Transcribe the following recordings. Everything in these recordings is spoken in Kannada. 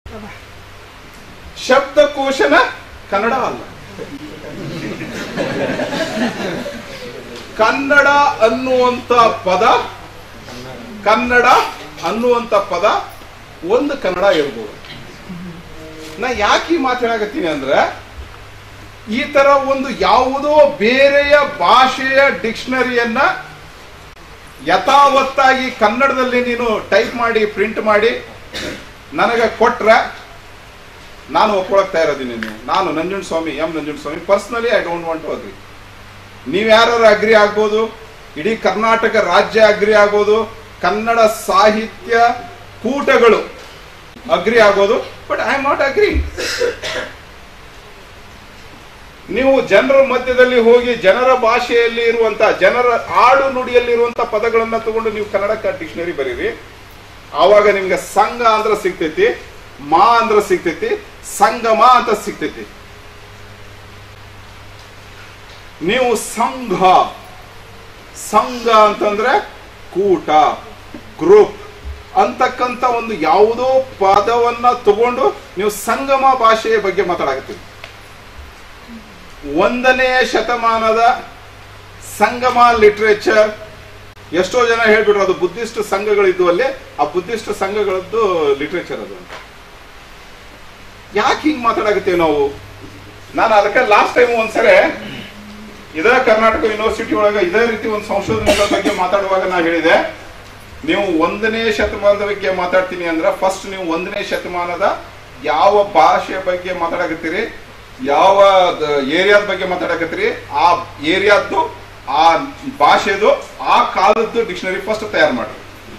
ಶಬ್ದಕೋಶನ ಕನ್ನಡ ಅಲ್ಲ ಕನ್ನಡ ಅನ್ನುವಂತ ಪದ ಕನ್ನಡ ಅನ್ನುವಂತ ಪದ ಒಂದು ಕನ್ನಡ ಇರ್ಬೋದು ನಾ ಯಾಕೆ ಈ ಮಾತು ಹೇಳಕತ್ತೀನಿ ಅಂದ್ರೆ ಈ ತರ ಒಂದು ಯಾವುದೋ ಬೇರೆಯ ಭಾಷೆಯ ಡಿಕ್ಷನರಿಯನ್ನ ಯಥಾವತ್ತಾಗಿ ಕನ್ನಡದಲ್ಲಿ ನೀನು ಟೈಪ್ ಮಾಡಿ ಪ್ರಿಂಟ್ ಮಾಡಿ ನನಗೆ ಕೊಟ್ರೆ ನಾನು ಒಪ್ಕೊಳಕ್ ತಯಾರದೀನಿ ನೀವು ನಾನು Nanjunda Swami M Nanjunda Swami personally I don't want to agree ನೀವ್ ಯಾರು ಅಗ್ರಿ ಆಗ್ಬೋದು ಇಡೀ ಕರ್ನಾಟಕ ರಾಜ್ಯ ಅಗ್ರಿ ಆಗ್ಬೋದು ಕನ್ನಡ ಸಾಹಿತ್ಯ ಕೂಟಗಳು ಅಗ್ರಿ ಆಗೋದು but I am not agree ನೀವು ಜನರ ಮಧ್ಯದಲ್ಲಿ ಹೋಗಿ ಜನರ ಭಾಷೆಯಲ್ಲಿ ಇರುವಂತ ಜನರ ಆಡು ನುಡಿಯಲ್ಲಿ ಇರುವಂತ ಪದಗಳನ್ನ ತಗೊಂಡು ನೀವು ಕನ್ನಡಕ್ಕೆ ಡಿಕ್ಷನರಿ ಬರೀರಿ ಆವಾಗ ನಿಮ್ಗೆ ಸಂಘ ಅಂದ್ರ ಸಿಗ್ತೈತಿ ಮಾ ಅಂದ್ರ ಸಿಗ್ತೈತಿ ಸಂಗಮ ಅಂತ ಸಿಗ್ತೈತಿ ನೀವು ಸಂಘ ಸಂಘ ಅಂತಂದ್ರೆ ಕೂಟ ಗ್ರೂಪ್ ಅಂತಕ್ಕಂತ ಒಂದು ಯಾವುದೋ ಪದವನ್ನ ತಗೊಂಡು ನೀವು ಸಂಗಮ ಭಾಷೆಯ ಬಗ್ಗೆ ಮಾತಾಡಕತ್ತೀವಿ ಒಂದನೆಯ ಶತಮಾನದ ಸಂಗಮ ಲಿಟ್ರೇಚರ್ ಎಷ್ಟೋ ಜನ ಹೇಳ್ಬಿಟ್ರು ಅದು ಬುದ್ಧಿಸ್ಟ್ ಸಂಘಗಳಿದ್ದು ಅಲ್ಲಿ ಆ ಬುದ್ಧಿಸ್ಟ್ ಸಂಘಗಳದ್ದು ಲಿಟ್ರೇಚರ್ ಅದು ಅಂತ ಯಾಕೆ ಹಿಂಗ್ ಮಾತಾಡಕತ್ತೀವಿ ನಾವು ನಾನು ಅದಕ್ಕೆ ಲಾಸ್ಟ್ ಟೈಮ್ ಒಂದ್ಸರಿ ಇದೇ ಕರ್ನಾಟಕ ಯೂನಿವರ್ಸಿಟಿ ಒಳಗೆ ಇದೇ ರೀತಿ ಒಂದು ಸಂಶೋಧನೆಗಳ ಬಗ್ಗೆ ಮಾತಾಡುವಾಗ ನಾ ಹೇಳಿದೆ ನೀವು ಒಂದನೇ ಶತಮಾನದ ಬಗ್ಗೆ ಮಾತಾಡ್ತೀನಿ ಅಂದ್ರೆ ಫಸ್ಟ್ ನೀವು ಒಂದನೇ ಶತಮಾನದ ಯಾವ ಭಾಷೆಯ ಬಗ್ಗೆ ಮಾತಾಡಕತ್ತೀರಿ ಯಾವ ಏರಿಯಾದ ಬಗ್ಗೆ ಮಾತಾಡಕತ್ತೀರಿ ಆ ಏರಿಯಾದ್ದು ಆ ಭಾಷೆದು ಆ ಕಾಲದ್ದು ಡಿಕ್ಷನರಿ ಫಸ್ಟ್ ತಯಾರು ಮಾಡಿ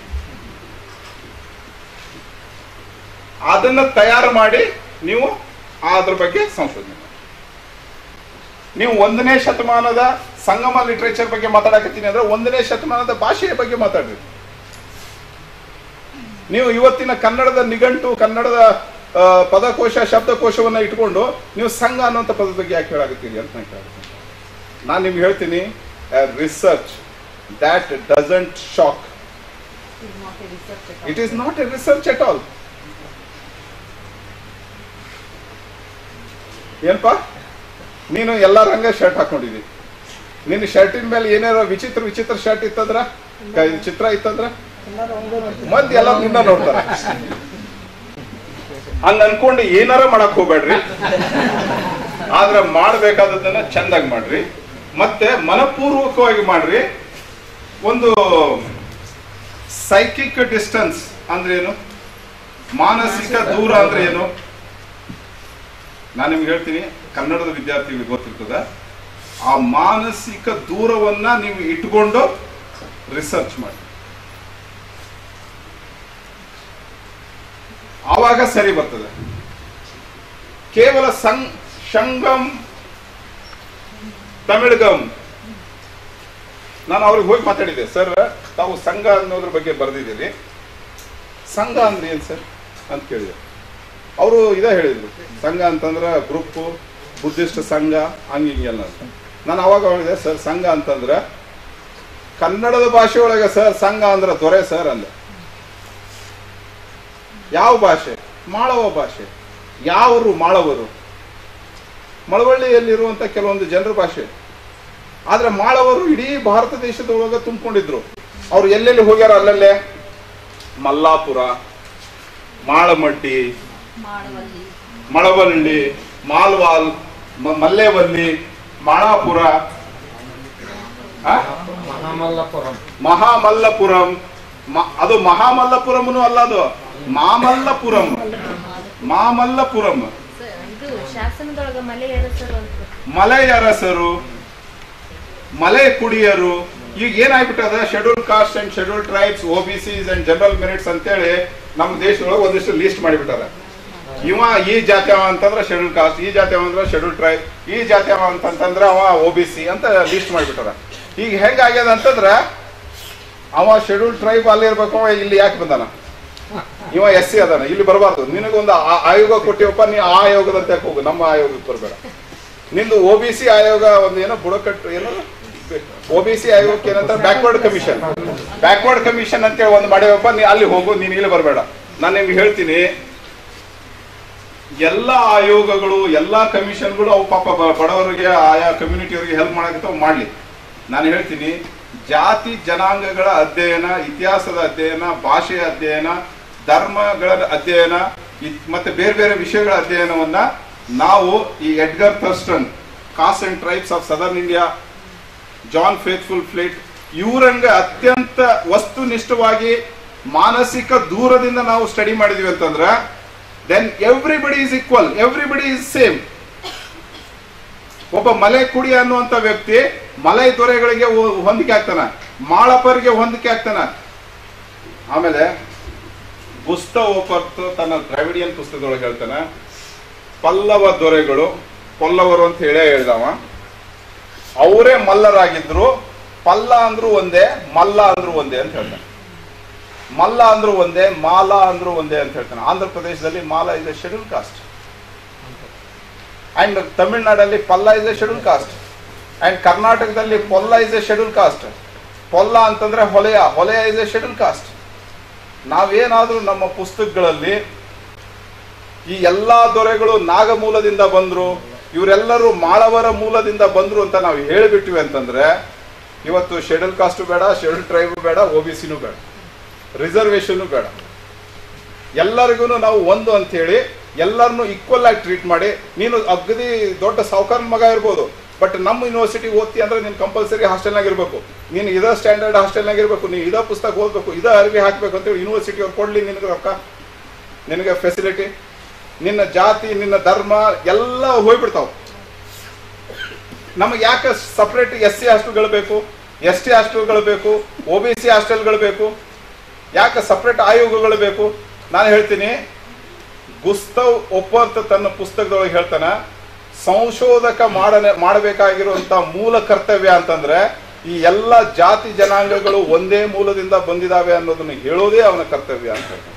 ಅದನ್ನ ತಯಾರು ಮಾಡಿ ನೀವು ಅದ್ರ ಬಗ್ಗೆ ಸಂಶೋಧನೆ ಮಾಡಿ ನೀವು ಒಂದನೇ ಶತಮಾನದ ಸಂಗಮ ಲಿಟ್ರೇಚರ್ ಬಗ್ಗೆ ಮಾತಾಡಕತ್ತೀನಿ ಅಂದ್ರೆ ಒಂದನೇ ಶತಮಾನದ ಭಾಷೆಯ ಬಗ್ಗೆ ಮಾತಾಡ್ರಿ ನೀವು ಇವತ್ತಿನ ಕನ್ನಡದ ನಿಘಂಟು ಕನ್ನಡದ ಆ, ಪದಕೋಶ ಶಬ್ದಕೋಶವನ್ನ ಇಟ್ಕೊಂಡು ನೀವು ಸಂಘ ಅನ್ನುವಂಥ ಪದದ ಬಗ್ಗೆ ಯಾಕೆ ಹೇಳಾಕತ್ತೀರಿ ಅಂತ ನಾನು ಕೇಳ್ತೀನಿ ನಾನು ನಿಮ್ಗೆ ಹೇಳ್ತೀನಿ research that doesn't shock it is not a research at all ಏನಪ್ಪಾ ನೀನು ಎಲ್ಲ ರಂಗ ಶರ್ಟ್ ಹಾಕೊಂಡಿದಿ ನಿನ್ನ ಶರ್ಟಿನ ಮೇಲೆ ಏನಾರ ವಿಚಿತ್ರ ವಿಚಿತ್ರ ಶರ್ಟ್ ಇತ್ತಂದ್ರ ಕ- ಚಿತ್ರ ಇತ್ತಂದ್ರ ಮಂದಿ ಎಲ್ಲ ನಿನ್ನ ನೋಡ್ತಾರ ಹಂಗ ಅನ್ಕೊಂಡು ಏನಾರ ಮಾಡಕ್ ಹೋಗ್ಬೇಡ್ರಿ ಆದ್ರ ಮಾಡ್ಬೇಕಾದದನ್ನ ಚಂದಾಗಿ ಮಾಡ್ರಿ ಮತ್ತೆ ಮನಪೂರ್ವಕವಾಗಿ ಮಾಡ್ರಿ ಒಂದು ಸೈಕಿಕ್ ಡಿಸ್ಟನ್ಸ್ ಅಂದ್ರೆ ಏನು ಮಾನಸಿಕ ದೂರ ಅಂದ್ರೆ ಏನು ನಾನು ನಿಮ್ಗೆ ಹೇಳ್ತೀನಿ ಕನ್ನಡದ ವಿದ್ಯಾರ್ಥಿಗಳಿಗೆ ಗೊತ್ತಿರ್ತದ ಆ ಮಾನಸಿಕ ದೂರವನ್ನ ನೀವು ಇಟ್ಕೊಂಡು ರಿಸರ್ಚ್ ಮಾಡಿ ಆವಾಗ ಸರಿ ಬರ್ತದೆ ಕೇವಲ ಸಂ ಶಂಗಂ ತಮಿಳ್ಗಂ ನಾನು ಅವ್ರಿಗೆ ಹೋಗಿ ಮಾತಾಡಿದ್ದೆ ಸರ್ ತಾವು ಸಂಘ ಅನ್ನೋದ್ರ ಬಗ್ಗೆ ಬರೆದಿದ್ದೀರಿ ಸಂಘ ಅಂದ್ರೆ ಏನ್ ಸರ್ ಅಂತ ಕೇಳಿದೆ ಅವರು ಇದೇ ಹೇಳಿದ್ರು ಸಂಘ ಅಂತಂದ್ರ ಗ್ರೂಪ್ ಬುದ್ಧಿಸ್ಟ್ ಸಂಘ ಹಂಗ ಹಿಂಗೆಲ್ಲ ಅಂತ ನಾನು ಅವಾಗ ಹೇಳಿದೆ ಸರ್ ಸಂಘ ಅಂತಂದ್ರ ಕನ್ನಡದ ಭಾಷೆ ಒಳಗೆ ಸರ್ ಸಂಘ ಅಂದ್ರ ದೊರೆ ಸರ್ ಅಂದೆ ಯಾವ ಭಾಷೆ ಮಾಳವ ಭಾಷೆ ಯಾವರು ಮಾಳವರು ಮಳವಳ್ಳಿಯಲ್ಲಿರುವಂತ ಕೆಲವೊಂದು ಜನರ ಭಾಷೆ ಆದ್ರೆ ಮಾಳವರು ಇಡೀ ಭಾರತ ದೇಶದೊಳಗೆ ತುಂಬಿಕೊಂಡಿದ್ರು ಅವ್ರು ಎಲ್ಲೆಲ್ಲಿ ಹೋಗ್ಯಾರ ಅಲ್ಲಲ್ಲೇ ಮಲ್ಲಾಪುರ ಮಾಳಮಡ್ಡಿ ಮಾಡವಲ್ಲಿ ಮಳವಳ್ಳಿ ಮಾಲ್ವಾಲ್ ಮ- ಮಲ್ಲೇವಲ್ಲಿ ಮಾಳಾಪುರ ಆ? ಮಹಾಮಲ್ಲಪುರಂ ಮಹಾಮಲ್ಲಪುರಂ ಮ- ಅದು ಮಹಾಮಲ್ಲಪುರಂನು ಅಲ್ಲ ಅದು ಮಾಮಲ್ಲಪುರಂ ಮಾಮಲ್ಲಪುರಂ ಸರ್, ಇದು ಶಾಸನದೊಳಗ ಮಲೆ ಸರ್ ಅಂತ ಮಲೈ ಅರಸರು ಮಲೆ ಕುಡಿಯರು ಈಗ ಏನಾಗ್ಬಿಟ್ಟದ schedule caste and schedule tribes O B Cs and general merits ಅಂತೇಳಿ ನಮ್ಮ ದೇಶದೊಳಗೆ ಒಂದಿಷ್ಟು ಲಿಸ್ಟ್ ಮಾಡಿಬಿಟ್ಟಾರ ಇವ ಈ ಜಾತಿ ಅವ ಅಂತಂದ್ರ ಶೆಡ್ಯೂಲ್ ಕಾಸ್ಟ್ ಈ ಜಾತಿ ಅವ ಅಂದ್ರ ಶೆಡ್ಯೂಲ್ ಟ್ರೈಬ್ ಈ ಜಾತಿ ಅವ ಅಂತಂತಂದ್ರ ಅವ ಒ ಬಿ ಸಿ ಅಂತ ಲಿಸ್ಟ್ ಮಾಡಿಬಿಟ್ಟಾರ ಈಗ ಹೆಂಗಾಗ್ಯದ ಅಂತಂದ್ರ ಅವ ಶೆಡ್ಯೂಲ್ ಟ್ರೈಬ್ ಅಲ್ಲಿ ಇರ್ಬೇಕು ಅವ ಇಲ್ಲಿ ಯಾಕೆ ಬಂದಾನ ಇವ ಎಸ್ ಸಿ ಅದಾನ ಇಲ್ಲಿ ಬರಬಾರ್ದು ನಿನಗೊಂದು ಆ- ಆಯೋಗ ಕೊಟ್ಟಿವಪ್ಪ ನೀ ಆ ಆಯೋಗದಂತೆ ಯಾಕೆ ಹೋಗು ನಮ್ಮ ಆಯೋಗಕ್ಕೆ ಬರಬೇಡ ನಿಂದು ಒ ಬಿ ಸಿ ಆಯೋಗ ಒಂದು ಏನೋ ಬುಡಕಟ್ಟು ಏನೋ ಒ ಬಿ ಸಿ ಆಯೋಗಕ್ಕೆ ಏನಂತ ಬ್ಯಾಕ್ವರ್ಡ್ ಕಮಿಷನ್ ಬ್ಯಾಕ್ವರ್ಡ್ ಕಮಿಷನ್ ಅಂತೇಳಿ ಒಂದು ಮಾಡಿವಪ್ಪ ನೀ ಅಲ್ಲಿ ಹೋಗು ನೀನು ಇಲ್ಲಿ ಬರಬೇಡ ನಾನು ನಿಮ್ಗೆ ಹೇಳ್ತೀನಿ ಎಲ್ಲ ಆಯೋಗಗಳು ಎಲ್ಲ ಕಮಿಷನ್ಗಳು ಅವು ಪಾಪ ಬ- ಬಡವರಿಗೆ ಆಯಾ ಕಮ್ಯುನಿಟಿಯವರಿಗೆ ಹೆಲ್ಪ್ ಮಾಡಕ್ಕೆ ಮಾಡ್ಲಿ ನಾನು ಹೇಳ್ತೀನಿ ಜಾತಿ ಜನಾಂಗಗಳ ಅಧ್ಯಯನ ಇತಿಹಾಸದ ಅಧ್ಯಯನ ಭಾಷೆಯ ಅಧ್ಯಯನ ಧರ್ಮಗಳ ಅಧ್ಯಯನ ಇತ್- ಮತ್ತೆ ಬೇರೆ ಬೇರೆ ವಿಷಯಗಳ ಅಧ್ಯಯನವನ್ನ ನಾವು ಈ Edgar Thurston caste and tribes of southern India John Faithfull Fleet ಇವರಂಗ ಅತ್ಯಂತ ವಸ್ತುನಿಷ್ಠವಾಗಿ ಮಾನಸಿಕ ದೂರದಿಂದ ನಾವು ಸ್ಟಡಿ ಮಾಡಿದ್ವಿ ಅಂತಂದ್ರೆ then everybody is equal everybody is same ಒಬ್ಬ ಮಲೆ ಕುಡಿ ಅನ್ನುವಂತ ವ್ಯಕ್ತಿ ಮಲೈ ದೊರೆಗಳಿಗೆ ಹೊ- ಹೊಂದಿಕೆ ಆಗ್ತಾನ ಮಾಳಪ್ಪರಿಗೆ ಹೊಂದಿಕೆ ಆಗ್ತಾನ ಆಮೇಲೆ ಗುಸ್ತವ್ ಓಪರ್ತ್ ತನ್ನ ದ್ರಾವಿಡಿಯನ್ ಪುಸ್ತಕದೊಳಗೆ ಹೇಳ್ತಾನ ಪಲ್ಲವ ದೊರೆಗಳು ಪಲ್ಲವರು ಅಂತ ಹೇಳೇ ಹೇಳ್ದವ ಅವರೇ ಮಲ್ಲರಾಗಿದ್ರು ಪಲ್ಲ ಅಂದ್ರು ಒಂದೇ ಮಲ್ಲ ಅಂದ್ರು ಒಂದೇ ಅಂತ ಹೇಳ್ತಾನೆ ಮಲ್ಲ ಅಂದ್ರು ಒಂದೇ ಮಾಲ ಅಂದ್ರು ಒಂದೇ ಅಂತ ಹೇಳ್ತಾನೆ ಆಂಧ್ರ ಪ್ರದೇಶದಲ್ಲಿ Mala is a schedule caste and ತಮಿಳ್ನಾಡಲ್ಲಿ Palla is a schedule caste and ಕರ್ನಾಟಕದಲ್ಲಿ Polla is a schedule caste Polla ಅಂತಂದ್ರೆ Holeya Holeya is a schedule caste ನಾವೇನಾದ್ರೂ ನಮ್ಮ ಪುಸ್ತಕಗಳಲ್ಲಿ ಈ ಎಲ್ಲಾ ದೊರೆಗಳು ನಾಗಮೂಲದಿಂದ ಬಂದ್ರು ಇವರೆಲ್ಲರೂ ಮಾಳವರ ಮೂಲದಿಂದ ಬಂದ್ರು ಅಂತ ನಾವು ಹೇಳಿಬಿಟ್ವಿ ಅಂತಂದ್ರೆ ಇವತ್ತು ಶೆಡ್ಯೂಲ್ ಕಾಸ್ಟ್ ಬೇಡ ಶೆಡ್ಯೂಲ್ ಟ್ರೈಬ್ ಬೇಡ ಒ ಬಿ ಸಿನೂ ಬೇಡ ರಿಸರ್ವೇಶನ್ ಬೇಡ ಎಲ್ಲರಿಗೂ ನಾವು ಒಂದು ಅಂತ ಹೇಳಿ ಎಲ್ಲರನ್ನು ಈಕ್ವಲ್ ಆಗಿ ಟ್ರೀಟ್ ಮಾಡಿ ನೀನು ಅಗದಿ ದೊಡ್ಡ ಸಾವುಕಾರ ಮಗ ಇರ್ಬೋದು ಬಟ್ ನಮ್ಮ ಯೂನಿವರ್ಸಿಟಿ ಓದ್ತಿ ಅಂದ್ರೆ ನೀನು ಕಂಪಲ್ಸರಿ ಹಾಸ್ಟೆಲ್ನಾಗ ಇರಬೇಕು ನೀನು ಇದೇ ಸ್ಟ್ಯಾಂಡರ್ಡ್ ಹಾಸ್ಟೆಲ್ನಾಗ ಇರಬೇಕು ನೀನು ಇದೇ ಪುಸ್ತಕ ಓದಬೇಕು ಇದೇ ಅರಿವಿ ಹಾಕಬೇಕು ಅಂತೇಳಿ ಯೂನಿವರ್ಸಿಟಿ ಅವ್ರು ಕೊಡ್ಲಿ ನಿನಗೆ ರೊಕ್ಕ ನಿನಗೆ ಫೆಸಿಲಿಟಿ ನಿನ್ನ ಜಾತಿ ನಿನ್ನ ಧರ್ಮ ಎಲ್ಲ ಹೋಗ್ಬಿಡ್ತಾವ ನಮಗೆ ಯಾಕೆ ಸಪ್ರೇಟ್ ಎಸ್ ಸಿ ಹಾಸ್ಟೆಲ್ಗಳು ಬೇಕು ಎಸ್ ಟಿ ಹಾಸ್ಟೆಲ್ಗಳು ಬೇಕು ಒ ಬಿ ಸಿ ಹಾಸ್ಟೆಲ್ಗಳು ಬೇಕು ಯಾಕೆ ಸಪ್ರೇಟ್ ಆಯೋಗಗಳು ಬೇಕು ನಾನು ಹೇಳ್ತೀನಿ ಗುಸ್ತವ್ ಒಪ್ಪಂತ ತನ್ನ ಪುಸ್ತಕದೊಳಗೆ ಹೇಳ್ತಾನ ಸಂಶೋಧಕ ಮಾಡ ಮಾಡಬೇಕಾಗಿರುವಂತ ಮೂಲ ಕರ್ತವ್ಯ ಅಂತಂದ್ರೆ ಈ ಎಲ್ಲ ಜಾತಿ ಜನಾಂಗಗಳು ಒಂದೇ ಮೂಲದಿಂದ ಬಂದಿದಾವೆ ಅನ್ನೋದನ್ನ ಹೇಳೋದೇ ಅವನ ಕರ್ತವ್ಯ ಅಂತ ಹೇಳ್ತಾನೆ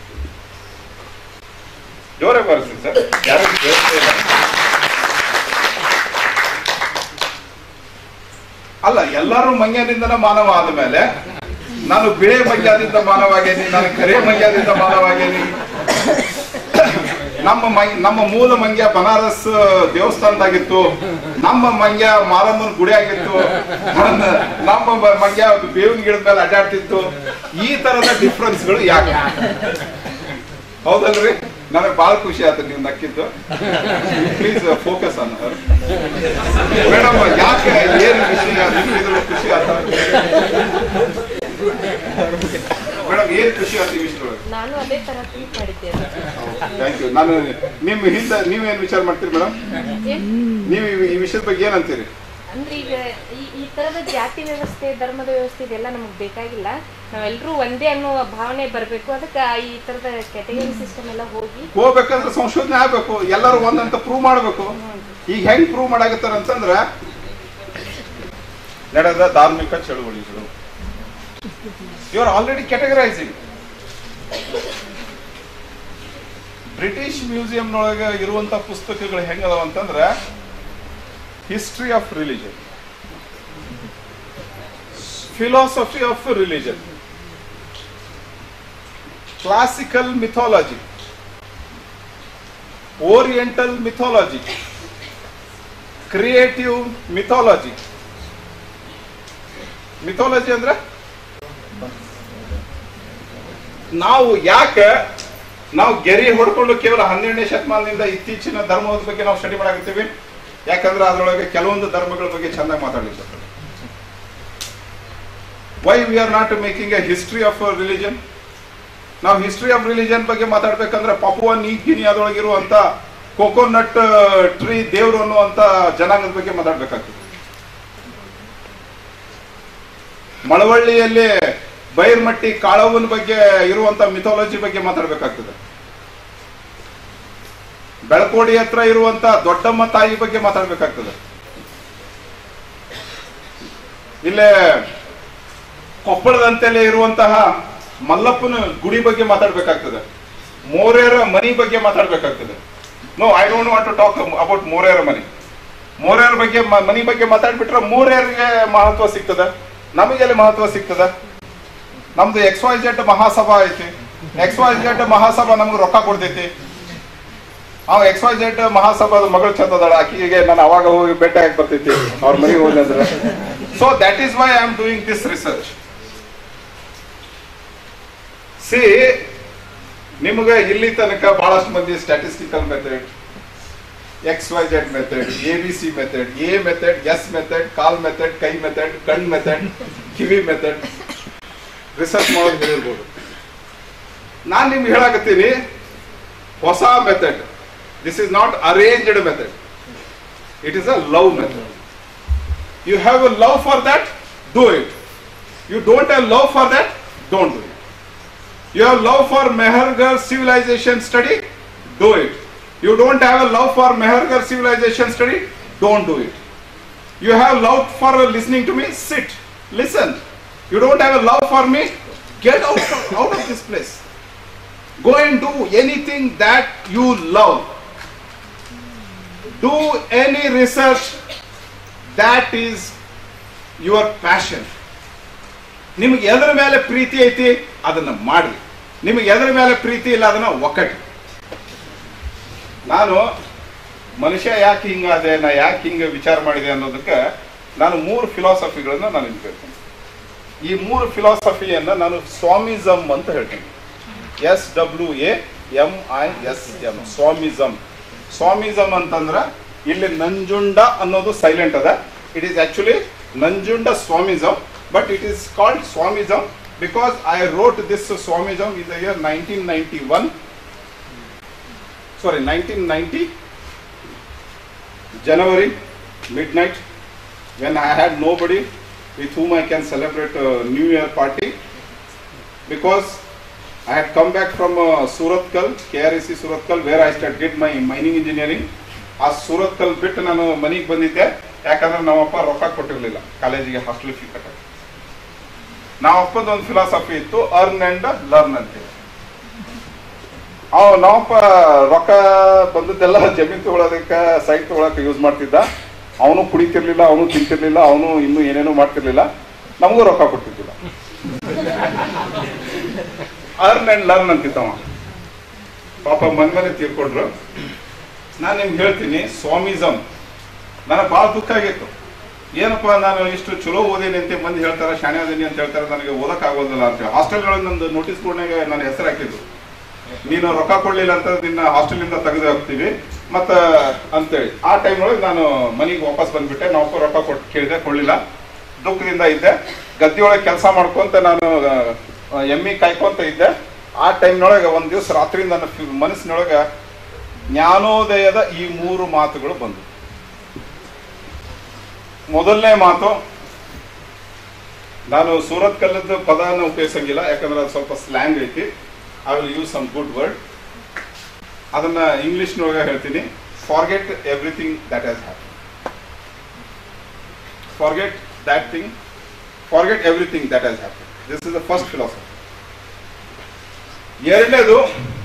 ಜೋರೇ ಬರ್ತೀನಿ ಸರ್ ಯಾರು ಕೇಳ್ತಾ ಇಲ್ಲ. ಅಲ್ಲ ಎಲ್ಲರೂ ಮಂಗ್ಯದಿಂದನೇ ಮಾನವ ಆದ ಮೇಲೆ ನಾನು ಬಿಳೆ ಮಂಗ್ಯದಿಂದ ಮಾನವಾಗೇನಿ ನಾನು ಕರೆ ಮಂಗ್ಯದಿಂದ ಮಾನವಾಗೇನಿ ನಮ್ಮ ಮಂ- ನಮ್ಮ ಮೂಲ ಮಂಗ್ಯ ಬನಾರಸ್ ದೇವಸ್ಥಾನದಾಗಿತ್ತು ನಮ್ಮ ಮಂಗ್ಯ ಮಾರಮ್ಮನ ಗುಡಿ ಆಗಿತ್ತು ನನ್ನ- ನಮ್ಮ ಮ- ಮಂಗ್ಯ ಬೇವಿನ ಗಿಡದ ಮೇಲೆ ಅಡ್ಡಾಡ್ತಿತ್ತು ಈ ತರದ ಡಿಫ್ರೆನ್ಸ್ಗಳು ಯಾಕೆ ಹೌದಲ್ರಿ ನನಗೆ ಬಹಳ ಖುಷಿ ಆಯ್ತು ನೀವು ನಕ್ಕಿದ್ದು ಪ್ಲೀಸ್ ಫೋಕಸ್ ಅನ್ನ ಮೇಡಮ್ ಯಾಕೆ ಏನ್ ವಿಷಯ ನಿಮ್ಗೆ ಇದ್ರ ಖುಷಿ ಆತ ಮೇಡಮ್ ಏನ್ ಖುಷಿ ಆಯ್ತು ಈ ವಿಷಯದೊಳಗೆ ನಾನು ಅದೇ ತರ ಟ್ರೀಟ್ ಮಾಡಿದ್ದೆ ಥ್ಯಾಂಕ್ ಯು ನಾನು ನಿಮ್ ಹಿಂದೆ ನೀವೇನ್ ವಿಚಾರ ಮಾಡ್ತೀರಿ ಮೇಡಮ್ ಏನ್ ನೀವು ಈ- ಈ ವಿಷಯದ ಬಗ್ಗೆ ಏನಂತೀರಿ ಅಂದ್ರೆ ಈಗ ಈ ಈ ತರದ ಜಾತಿ ವ್ಯವಸ್ಥೆ ಧರ್ಮದ ವ್ಯವಸ್ಥೆ ಇದೆಲ್ಲ ನಮಗೆ ಬೇಕಾಗಿಲ್ಲ ನಾವೆಲ್ಲರೂ ಒಂದೇ ಅನ್ನೋ ಭಾವನೆ ಬರಬೇಕು ಅದಕ್ಕೆ ಈ ತರದ ಕ್ಯಾಟಗರಿ ಸಿಸ್ಟಮ್ ಎಲ್ಲ ಹೋಗಿ ಹೋಗ್ಬೇಕಂದ್ರೆ ಸಂಶೋಧನೆ ಆಗ್ಬೇಕು ಎಲ್ಲರೂ ಒಂದಂತ ಪ್ರೂವ್ ಮಾಡ್ಬೇಕು ಈಗ ಹೆಂಗ್ ಪ್ರೂವ್ ಮಾಡಾಕತ್ತಾರ ಅಂತಂದ್ರ ನಡೆದ ಧಾರ್ಮಿಕ ಚಳುವಳಿಗಳು ಇವರು ಆಲ್ರೆಡಿ ಕ್ಯಾಟಗರೈಸಿಂಗ್ ಬ್ರಿಟಿಷ್ ಮ್ಯೂಸಿಯಂನೊಳಗೆ ಇರುವಂತ ಪುಸ್ತಕಗಳು ಹೆಂಗದಾವ ಅಂತಂದ್ರ history of religion philosophy of religion classical mythology oriental mythology creative mythology mythology ಅಂದ್ರೆ ನಾವು ಯಾಕೆ ನಾವು ಗೆರೆ ಹೊಡ್ಕೊಂಡು ಕೇವಲ ಹನ್ನೆರಡನೇ ಶತಮಾನದಿಂದ ಇತ್ತೀಚಿನ ಧರ್ಮದ ಬಗ್ಗೆ ನಾವು ಸ್ಟಡಿ ಮಾಡಾಕತ್ತೀವಿ ಯಾಕಂದ್ರೆ ಅದರೊಳಗೆ ಕೆಲವೊಂದು ಧರ್ಮಗಳ ಬಗ್ಗೆ ಚೆನ್ನಾಗಿ ಮಾತಾಡ್ಲಿಕ್ಕೆ why we are not making a history of religion ನಾವು ಹಿಸ್ಟ್ರಿ ಆಫ್ ರಿಲಿಜನ್ ಬಗ್ಗೆ ಮಾತಾಡ್ಬೇಕಂದ್ರೆ ಪಪುವ ನೀ ಗಿನಿಯಾದೊಳಗಿರುವಂತ ಕೋಕೋನಟ್ ಟ್ರೀ ದೇವ್ರು ಅನ್ನುವಂತ ಜನಾಂಗದ ಬಗ್ಗೆ ಮಾತಾಡ್ಬೇಕಾಗ್ತದೆ ಮಳವಳ್ಳಿಯಲ್ಲಿ ಬೈರ್ಮಟ್ಟಿ ಕಾಳವನ ಬಗ್ಗೆ ಇರುವಂತ ಮಿಥಾಲಜಿ ಬಗ್ಗೆ ಮಾತಾಡ್ಬೇಕಾಗ್ತದೆ ಬೆಳಕೋಡಿ ಹತ್ರ ಇರುವಂತ ದೊಡ್ಡಮ್ಮ ತಾಯಿ ಬಗ್ಗೆ ಮಾತಾಡ್ಬೇಕಾಗ್ತದೆ ಇಲ್ಲೇ ಕೊಪ್ಪಳದಂತೆಲೆ ಇರುವಂತಹ ಮಲ್ಲಪ್ಪನ ಗುಡಿ ಬಗ್ಗೆ ಮಾತಾಡ್ಬೇಕಾಗ್ತದೆ ಮೋರೇರ ಮನಿ ಬಗ್ಗೆ ಮಾತಾಡ್ಬೇಕಾಗ್ತದೆ no I don't want to talk about ಮೋರೇರ ಮನಿ ಮೋರೇರ ಬಗ್ಗೆ ಮ- ಮನಿ ಬಗ್ಗೆ ಮಾತಾಡ್ಬಿಟ್ರೆ ಮೋರೇರಿಗೆ ಮಹತ್ವ ಸಿಗ್ತದ ನಮಗೆಲ್ಲಿ ಮಹತ್ವ ಸಿಗ್ತದ ನಮ್ದು ಎಕ್ಸ್ ವೈ ಜೆಡ್ ಮಹಾಸಭಾ ಐತಿ ಎಕ್ಸ್ ವೈ ಜೆಡ್ ಮಹಾಸಭಾ ನಮ್ಗೆ ರೊಕ್ಕ ಕೊಡ್ತೈತಿ ಅವ ಎಕ್ಸ್ ವೈ ಜೆಡ್ ಮಹಾಸಭಾದ ಮಗಳು ಚಂದದಾಳ ಆಕಿಗೆ ನಾನು ಅವಾಗ ಹೋಗಿ ಭೇಟಿ ಆಗಿ ಬರ್ತೈತಿ ಅವ್ರ ಮನೆಗೆ ಹೋಗಿ ಅಂದ್ರೆ so that is why I am doing this research see ನಿಮ್ಗೆ ಇಲ್ಲಿ ತನಕ ಬಹಳಷ್ಟು ಮಂದಿ statistical method X Y Z method A B C method A method S method ಕಾಲ್ ಮೆಥಡ್ ಕೈ ಮೆಥಡ್ ಕಣ್ ಮೆಥಡ್ ಕಿವಿ ಮೆಥಡ್ ರಿಸರ್ಚ್ ಮಾಡೋದು ಹೇಳಿರ್ಬೋದು ನಾನು ನಿಮ್ಗೆ ಹೇಳಕತ್ತೀನಿ ಹೊಸ method this is not arranged method it is a love method you have a love for that do it you don't have love for that don't do it You have love for Mehergar civilization study? Do it. You don't have a love for Mehergar civilization study? Don't do it. You have love for listening to me? Sit. Listen. You don't have a love for me? Get out of, out of this place. Go and do anything that you love. Do any research that is your passion. ನಿಮಗೆ ಎದರ ಮೇಲೆ ಪ್ರೀತಿ ಐತಿ ಅದನ್ನ ಮಾಡ್ರಿ ನಿಮಗೆ ಎದರ ಮೇಲೆ ಪ್ರೀತಿ ಇಲ್ಲ ಅದನ್ನ ಒಕ್ಕಟ್ಟಿ ನಾನು ಮನುಷ್ಯ ಯಾಕೆ ಹಿಂಗಾದೆ ನಾ ಯಾಕೆ ಹಿಂಗೆ ವಿಚಾರ ಮಾಡಿದೆ ಅನ್ನೋದಕ್ಕೆ ನಾನು ಮೂರು ಫಿಲಾಸಫಿಗಳನ್ನ ನಾನು ನಿಮ್ಗೆ ಹೇಳ್ತೀನಿ ಈ ಮೂರು ಫಿಲಾಸಫಿಯನ್ನ ನಾನು ಸ್ವಾಮಿಸಮ್ ಅಂತ ಹೇಳ್ತೀನಿ S W A M I S M Swamism Swamism ಅಂತಂದ್ರ ಇಲ್ಲಿ ನಂಜುಂಡ ಅನ್ನೋದು ಸೈಲೆಂಟ್ ಅದ it is actually Nanjunda Swamism but it is called Swamism because I wrote this Swamism in the year 1991. Sorry, 1990 January midnight when I had nobody with whom I can celebrate a New Year party because I had come back from uh, Suratkal, KREC Suratkal, where I started did my mining engineering. ಆ ಸೂರತ್ಕಲ್ ಬಿಟ್ಟು ನಾನು ಮನೆಗೆ ಬಂದಿದ್ದೆ ಯಾಕಂದ್ರೆ ನಮ್ಮಪ್ಪ ರೊಕ್ಕ ಕೊಟ್ಟಿರ್ಲಿಲ್ಲ ಕಾಲೇಜಿಗೆ ಹಾಸ್ಟೆಲ್ ಫೀ ಕಟ್ಟಕ್ಕೆ ನಾವು ಅಪ್ಪದ ಒಂದು ಫಿಲಾಸಫಿ ಇತ್ತು ಅರ್ನ್ ಅಂಡ್ ಲರ್ನ್ ಅಂತ ಅವ್ ನಾವಪ್ಪ ರೊಕ್ಕ ಬಂದದ್ದೆಲ್ಲ ಜಮೀನ್ ತಗೊಳೋದಕ್ಕೆ ಸೈಟ್ ತಗೊಳಕ್ಕೆ ಯೂಸ್ ಮಾಡ್ತಿದ್ದ ಅವನು ಕುಡಿತಿರ್ಲಿಲ್ಲ ಅವನು ತಿಂತಿರ್ಲಿಲ್ಲ ಅವನು ಇನ್ನೂ ಏನೇನೋ ಮಾಡ್ತಿರ್ಲಿಲ್ಲ ನಮಗೂ ರೊಕ್ಕ ಕೊಡ್ತಿದ್ದಿಲ್ಲ ಅರ್ನ್ ಅಂಡ್ ಲರ್ನ್ ಅಂತಿತ್ತವ ಪಾಪ ಮನ್ ಮನೆ ತೀರ್ಕೊಂಡ್ರು ನಾನು ನಿಮ್ಗೆ ಹೇಳ್ತೀನಿ ಸ್ವಾಮಿಸಮ್ ನನಗೆ ಭಾಳ ದುಃಖ ಆಗಿತ್ತು ಏನಪ್ಪ ನಾನು ಇಷ್ಟು ಚಲೋ ಓದೇನಿ ಅಂತ ಮಂದಿ ಹೇಳ್ತಾರೆ ಶಾಣೆ ಓದೇನಿ ಅಂತ ಹೇಳ್ತಾರೆ ನನಗೆ ಓದಕ್ ಆಗೋದಿಲ್ಲ ಅಂತ ಹಾಸ್ಟೆಲ್ಗಳಲ್ಲಿ ನಂದು ನೋಟಿಸ್ ಬೋರ್ಡ್ನಾಗ ನನ್ನ ಹೆಸರು ಹಾಕಿದ್ರು ನೀನು ರೊಕ್ಕ ಕೊಡ್ಲಿಲ್ಲ ಅಂತ ನಿನ್ನ ಹಾಸ್ಟೆಲಿಂದ ತೆಗೆದು ಹಾಕ್ತೀವಿ ಮತ್ತ ಅಂತೇಳಿ ಆ ಟೈಮ್ ಒಳಗೆ ನಾನು ಮನೆಗೆ ವಾಪಸ್ ಬಂದ್ಬಿಟ್ಟೆ ನಾವು ರೊಕ್ಕ ಕೊಟ್ಟು ಕೇಳಿದೆ ಕೊಡ್ಲಿಲ್ಲ ದುಃಖದಿಂದ ಇದ್ದೆ ಗದ್ದೆಯೊಳಗೆ ಕೆಲಸ ಮಾಡ್ಕೊಂತ ನಾನು ಆ, ಎಮ್ಮಿ ಕಾಯ್ಕೊಂತ ಇದ್ದೆ ಆ ಟೈಮ್ನೊಳಗೆ ಒಂದ್ ದಿವಸ ರಾತ್ರಿ ನನ್ನ ಫಿ- ಮನಸ್ಸಿನೊಳಗೆ ಜ್ಞಾನೋದಯದ ಈ ಮೂರು ಮಾತುಗಳು ಬಂದವು ಮೊದಲನೇ ಮಾತು ನಾನು ಸೂರತ್ ಕಲ್ಲದ ಪದನ ಉಪಯೋಗಿಸಂಗಿಲ್ಲ ಯಾಕಂದ್ರೆ ಅದು ಸ್ವಲ್ಪ ಸ್ಲ್ಯಾಂಗ್ ಐತಿ I will use some good word ಅದನ್ನ ಇಂಗ್ಲಿಷ್ನೊಳಗೆ ಹೇಳ್ತೀನಿ forget everything that has happen forget that thing forget everything that has happened this is the first philosophy ಎರಡನೇದು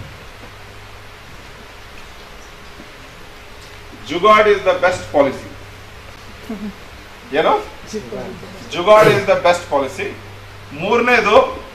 jugaad is the best policy ಏನೋ jugaad is the best policy ಮೂರನೇದು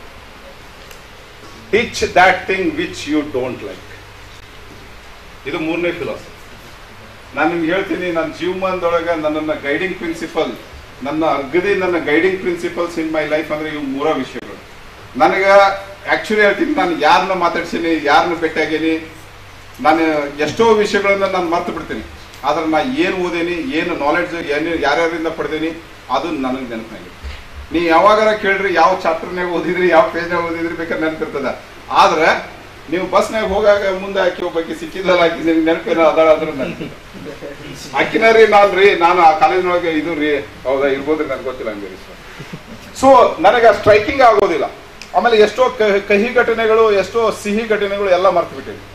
teach that thing which you don't like ಇದು ಮೂರನೇ ಫಿಲಾಸಫಿ ನಾನು ನಿಮ್ಗೆ ಹೇಳ್ತೀನಿ ನನ್ನ ಜೀವಮಾನದೊಳಗೆ ನನ್ನನ್ನು ಗೈಡಿಂಗ್ ಪ್ರಿನ್ಸಿಪಲ್ ನನ್ನ ಅಗದಿ ನನ್ನ guiding principles in my life ಅಂದ್ರೆ ಇವು ಮೂರ ವಿಷಯಗಳು ನನಗೆ ಆಕ್ಚುಲಿ ಹೇಳ್ತೀನಿ ನಾನು ಯಾರನ್ನ ಮಾತಾಡ್ಸೀನಿ ಯಾರನ್ನ ಭೇಟಿಯಾಗೀನಿ ನಾನು ಎಷ್ಟೋ ವಿಷಯಗಳನ್ನ ನಾನು ಮರ್ತು ಬಿಡ್ತೀನಿ ಆದ್ರೆ ನಾ ಏನು ಓದೇನಿ ಏನು ನಾಲೆಡ್ಜ್ ಏನು ಯಾರ್ಯಾರಿಂದ ಪಡೆದೀನಿ ಅದು ನನಗೆ ನೆನಪಿನಾಗಿದೆ ನೀ ಯಾವಾಗಾರ ಕೇಳ್ರಿ ಯಾವ ಚಾಪ್ಟರ್ನಾಗ ಓದಿದ್ರಿ ಯಾವ ಪೇಜ್ನಾಗ ಓದಿದ್ರಿ ಬೇಕಾದ್ರೆ ನೆನಪಿರ್ತದ ಆದ್ರೆ ನೀವು ಬಸ್ನಾಗ ಹೋಗಾಗ ಮುಂದೆ ಹಾಕಿ ಒಬ್ಬಾಕಿ ಸಿಕ್ಕಿದ್ದಲ್ಲ ಹಾಕಿ ನಿಮ್ಗೆ ನೆನಪೇನ ಅದಾಳ ಅದ್ರ ಆಕಿನ ರೀ ನಾನು ರೀ ನಾನು ಆ ಕಾಲೇಜಿನೊಳಗೆ ಇದು ರೀ ಹೌದಾ ಇರ್ಬೋದ್ರಿ ನನಗೆ ಗೊತ್ತಿಲ್ಲ ಹಂಗೆ ಸೊ ನನಗೆ ಸ್ಟ್ರೈಕಿಂಗ್ ಆಗೋದಿಲ್ಲ ಆಮೇಲೆ ಎಷ್ಟೋ ಕ- ಕಹಿ ಘಟನೆಗಳು ಎಷ್ಟೋ ಸಿಹಿ ಘಟನೆಗಳು ಎಲ್ಲ ಮರ್ತು ಬಿಟ್ಟಿದ್ವಿ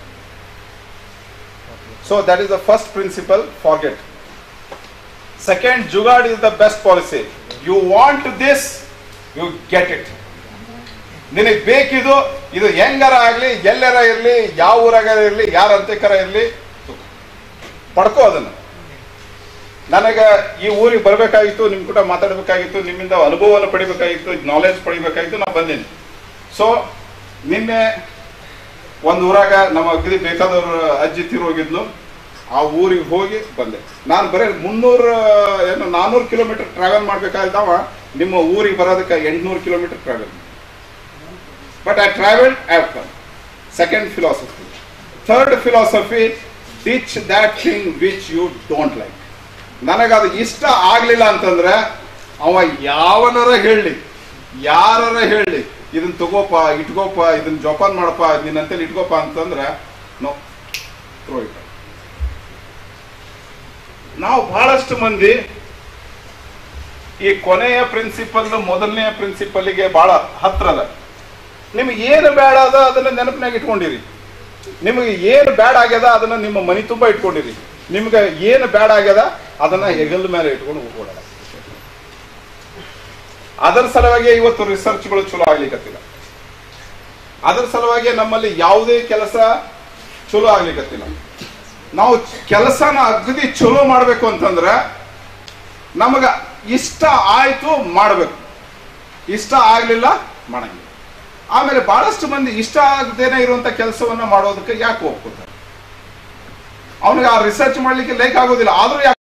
so that is the first principle forget second jugaad is the best policy you want this you get it ನಿನಗೆ ಬೇಕಿದು ಇದು ಹೆಂಗಾರ ಆಗ್ಲಿ ಎಲ್ಲರ ಇರ್ಲಿ ಯಾವ ಊರಾಗ ಇರ್ಲಿ ಯಾರ ಅಂತ್ಯಕರ ಇರ್ಲಿ ಪಡ್ಕೋ ಅದನ್ನ ನನಗ ಈ ಊರಿಗೆ ಬರಬೇಕಾಗಿತ್ತು ನಿಮ್ ಕೂಡ ಮಾತಾಡಬೇಕಾಗಿತ್ತು ನಿಮ್ಮಿಂದ ಅನುಭವವನ್ನು ಪಡಿಬೇಕಾಗಿತ್ತು ನಾಲೆಜ್ ಪಡಿಬೇಕಾಗಿತ್ತು ನಾ ಬಂದೇನೆ ಸೊ ನಿನ್ನೆ ಒಂದ್ ಊರಾಗ ನಮ್ಮ ಅಗ್ದಿ ಬೇಕಾದವ್ರ ಅಜ್ಜಿ ತೀರೋಗಿದ್ಲು ಆ ಊರಿಗೆ ಹೋಗಿ ಬಂದೆ ನಾನು ಬರೀ ಮುನ್ನೂರ ಏನು ನಾನ್ನೂರು ಕಿಲೋಮೀಟರ್ ಟ್ರಾವೆಲ್ ಮಾಡ್ಬೇಕಾಗಿದ್ದಾವ ನಿಮ್ಮ ಊರಿಗೆ ಬರೋದಕ್ಕೆ ಎಂಟ್ನೂರು kilometre travel but I travel I come second philosophy third philosophy teach that thing which you don't like ನನಗದು ಇಷ್ಟ ಆಗ್ಲಿಲ್ಲ ಅಂತಂದ್ರೆ ಅವ ಯಾವನಾರ ಹೇಳಿ ಯಾರಾರ ಹೇಳಿ ಇದನ್ನ ತಗೋಪ ಇಟ್ಕೋಪ ಇದನ್ನ ಜೋಪಾನ್ ಮಾಡಪ್ಪ ನಿನ್ನಂತೇಳಿ ಇಟ್ಕೋಪ ಅಂತಂದ್ರೆ ನೋ ಥ್ರೋ ಇಟ್ ನಾವು ಬಹಳಷ್ಟು ಮಂದಿ ಈ ಕೊನೆಯ ಪ್ರಿನ್ಸಿಪಲ್ ಮೊದಲನೆಯ ಪ್ರಿನ್ಸಿಪಲ್ಗೆ ಬಹಳ ಹತ್ರದ ನಿಮ್ಗೆ ಏನು ಬೇಡ ಅದ ಅದನ್ನ ನೆನಪಿನಾಗ ಇಟ್ಕೊಂಡಿರಿ ನಿಮಗೆ ಏನು ಬ್ಯಾಡ್ ಆಗ್ಯದ ಅದನ್ನ ನಿಮ್ಮ ಮನಿ ತುಂಬಾ ಇಟ್ಕೊಂಡಿರಿ ನಿಮ್ಗೆ ಏನು ಬ್ಯಾಡ್ ಆಗ್ಯದ ಅದನ್ನ ಹೆಗಲ ಮೇಲೆ ಇಟ್ಕೊಂಡು ಹೋಗೋಣ ಅದರ ಸಲುವಾಗಿ ಇವತ್ತು ರಿಸರ್ಚ್ಗಳು ಚಲೋ ಆಗ್ಲಿಕ್ಕತ್ತಿಲ್ಲ ಅದರ ಸಲುವಾಗಿ ನಮ್ಮಲ್ಲಿ ಯಾವುದೇ ಕೆಲಸ ಚಲೋ ಆಗ್ಲಿಕ್ಕತ್ತಿಲ್ಲ ನಾವು ಕೆಲಸನ ಅಗದಿ ಚಲೋ ಮಾಡ್ಬೇಕು ಅಂತಂದ್ರೆ ನಮಗ ಇಷ್ಟ ಆಯ್ತು ಮಾಡ್ಬೇಕು ಇಷ್ಟ ಆಗ್ಲಿಲ್ಲ ಮಾಡಂಗಿಲ್ಲ ಆಮೇಲೆ ಬಹಳಷ್ಟು ಮಂದಿ ಇಷ್ಟ ಆಗದೇನೆ ಇರುವಂತ ಕೆಲಸವನ್ನ ಮಾಡೋದಕ್ಕೆ ಯಾಕೆ ಒಪ್ಕೊತಾರೆ ಅವನಿಗೆ ಆ ರಿಸರ್ಚ್ ಮಾಡ್ಲಿಕ್ಕೆ ಲೈಕ್ ಆಗೋದಿಲ್ಲ ಆದ್ರೂ ಯಾಕೆ